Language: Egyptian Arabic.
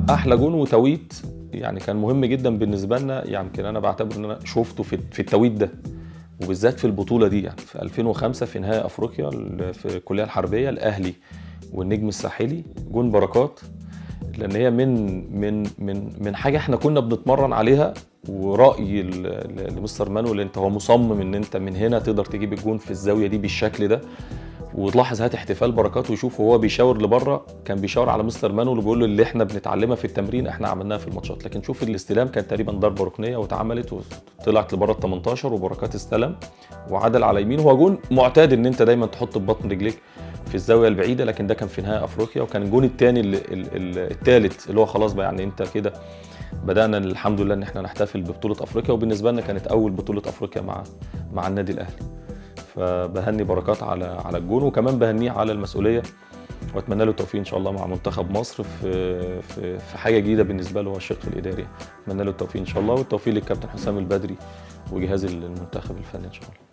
احلى جون وتويت يعني كان مهم جدا بالنسبه لنا يعني يمكن انا بعتبر ان انا شفته في في التويت ده وبالذات في البطوله دي يعني في 2005 في نهائي افريقيا في الكليه الحربيه الاهلي والنجم الساحلي جون بركات لان هي من من من من حاجه احنا كنا بنتمرن عليها وراي ل- ل- لمستر مانويل انت هو مصمم ان انت من هنا تقدر تجيب الجون في الزاويه دي بالشكل ده وتلاحظ هات احتفال بركات ويشوف وهو بيشاور لبره كان بيشاور على مستر مانويل وبيقول له اللي احنا بنتعلمها في التمرين احنا عملناها في الماتشات لكن شوف الاستلام كان تقريبا ضربه ركنيه واتعملت وطلعت لبره ال 18 وبركات استلم وعدل على يمين هو جون معتاد ان انت دايما تحط ببطن رجليك في الزاويه البعيده لكن ده كان في نهائي افريقيا وكان الجون الثاني الثالث اللي هو خلاص بقى يعني انت كده بدانا الحمد لله ان احنا نحتفل ببطوله افريقيا وبالنسبه لنا كانت اول بطوله افريقيا مع مع النادي الاهلي فبهني بركات على على الجون وكمان بهنيه على المسؤوليه واتمنى له التوفيق ان شاء الله مع منتخب مصر في في في حاجه جديده بالنسبه له هو الشق الاداري اتمنى له التوفيق ان شاء الله والتوفيق للكابتن حسام البدري وجهاز المنتخب الفني ان شاء الله